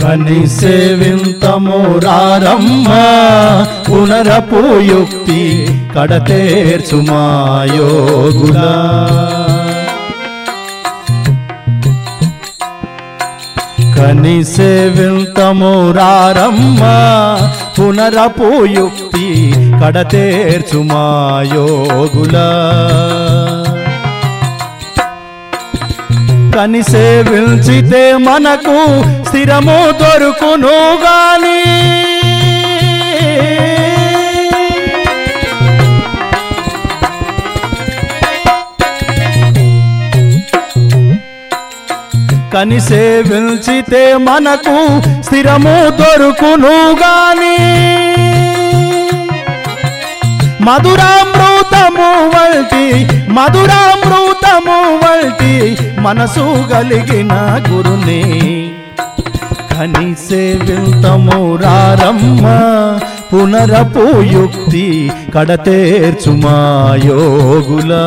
కని సేవింతము రారమ్మ పునరపుయుక్తి కడతేర్చుమాయోగులా కని సేవింతము రారమ్మ పునరపుయుక్తి కడతేర్చుమాయోగులా కని సేవించితే మనకు స్థిరము దొరుకును గాని కని సేవించితే మనకు స్థిరము దొరుకును గాని మధురామృతము వంటి మధురామృతము వంటి మనసు కలిగిన గురుని కని సేవింతము రారమ్మ పునరపుయుక్తి కడతేర్చుమాయోగులా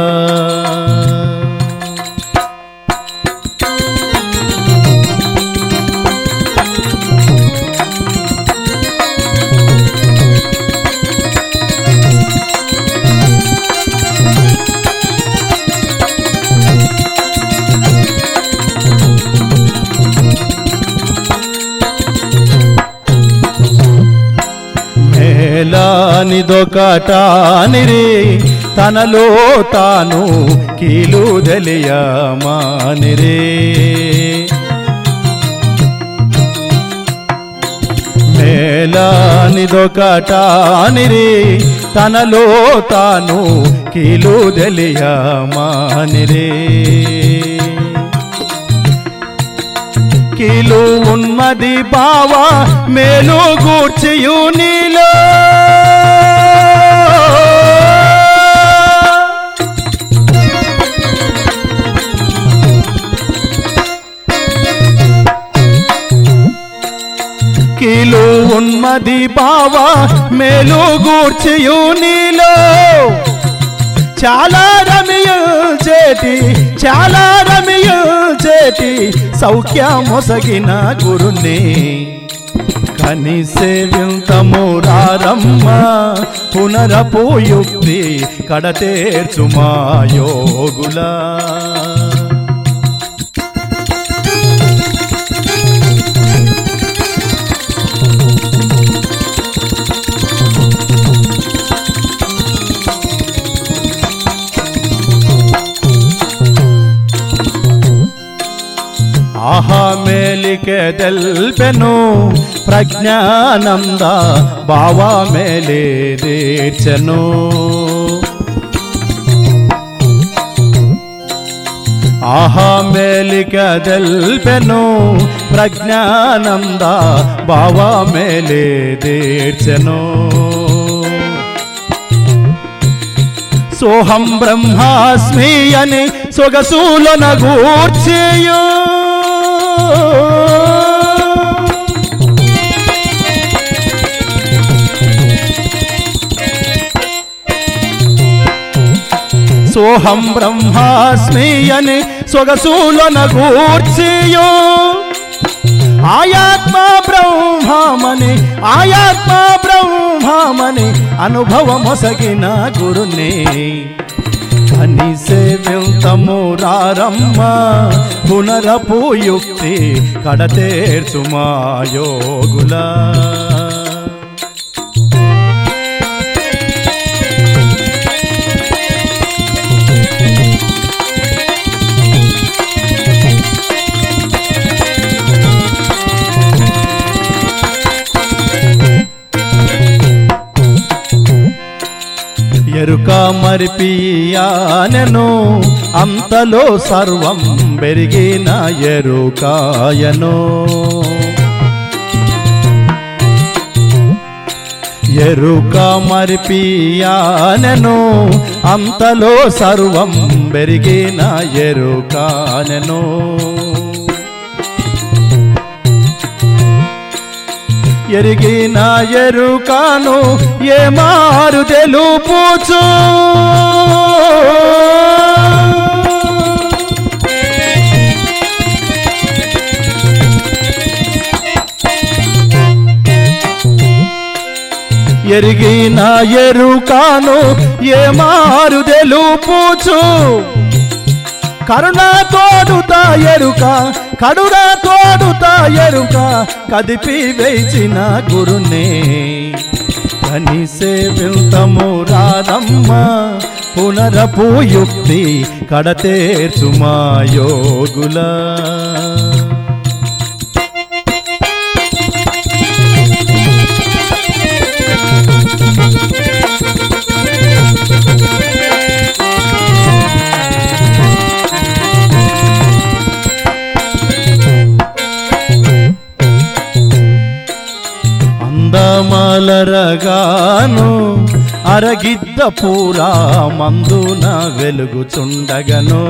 మేలానిదొకటానిరి తనలో తాను కీలు తెలియమానిరే మేలానిదొకటానిరి తనలో తాను కీలు తెలియమానిరే కీలు ఉన్నది బావా మేలు గూర్చియు నీలో కీలు ఉన్నది బావా మేలు గూర్చియు నీలో చాలా రమియుచేటి చాలా రమియుచేటి సౌఖ్యమొసగిన గురుని కని సేవింతము రారమ్మ పునరపుయుక్తి కడతేర్చుమాయోగులా ఆహా మేలికే తెల్పెను ప్రజ్ఞానంద బావా మేలే తీర్చెను ఆహా మేలిక తెల్పెను ప్రజ్ఞానంద బావా మేలే తీర్చెను సోహం బ్రహ్మాస్మి అని సొగసూలన గూర్చియు సోహం బ్రహ్మాస్మి అని సొగసూలన గూర్చియు ఆయాత్మ బ్రహ్మమని ఆయాత్మ బ్రహ్మమని అనుభవమొసగిన గురుని కని సేవింతము రారమ్మ పునరపుయుక్తి కడతేర్చుమాయోగులా ఎరుక మరిపియానెను అంతలో సర్వం పెరిగిన ఎరుకాయను ఎరుక మరిపియానెను అంతలో సర్వం పెరిగిన ఎరుకానెను ఎరిగిన ఎరుకాను ఏ మారు తెలుపుచు ఎరిగిన ఎరుకాను ఏ మారు తెలుపుచు కరుణ తోడుతా ఎరుక కడున తోడుతా ఎరుక కదిపి వేచిన గురునే కనిసే వెళ్తము రారమ్మ పునరపు యుక్తి కడతేర్చుమా యోగుల అందమలరగాను అరగిద్ద పూరా మందున వెలుగుచుండగను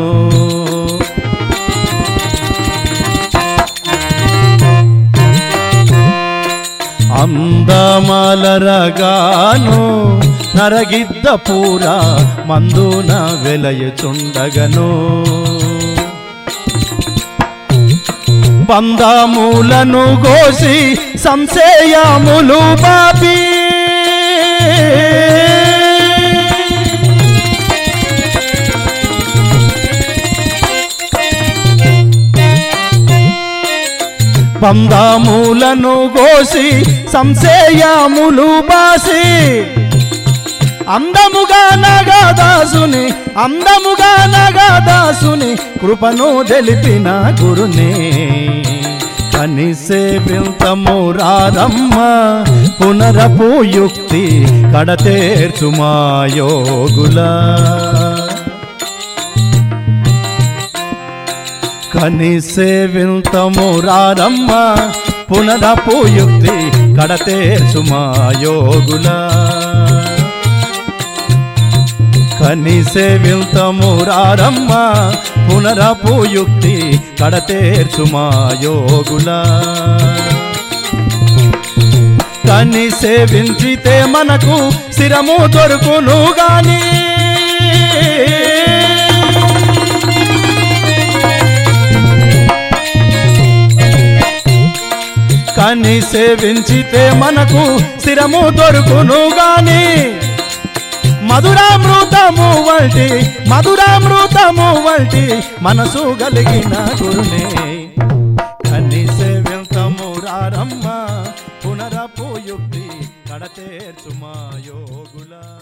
అందమలరగాను నరగిద్ద పూరా మందున వెలయుచుండగను బంధములను గోసి సంశయములు బాపి బంధములను గోసి సంశయములు బాసి అందముగా నగదాసుని అందముగా నగదాసుని కృపను తెలిపిన గురునే కనిసే వింతము రారమ్మ పునరపు యుక్తి కడతేర్చుమా యోగుల కనిసే వింతము రారమ్మ పునరపు యుక్తి కడతేర్చుమా యోగుల కనిసే వింతము రారమ్మ పునరపు యుక్తి కడతేర్చుమా యోగుల కని సేవించితే మనకు స్థిరము దొరుకును గాని కని సేవించితే మనకు స్థిరము దొరుకును గాని మధురామృతము వంటి మధురామృతము వంటి మనసు కలిగిన గురునే కనీసే వెళ్తాము రారమ్మ పునరపు యుక్తి కడతేర్చుమా యోగులా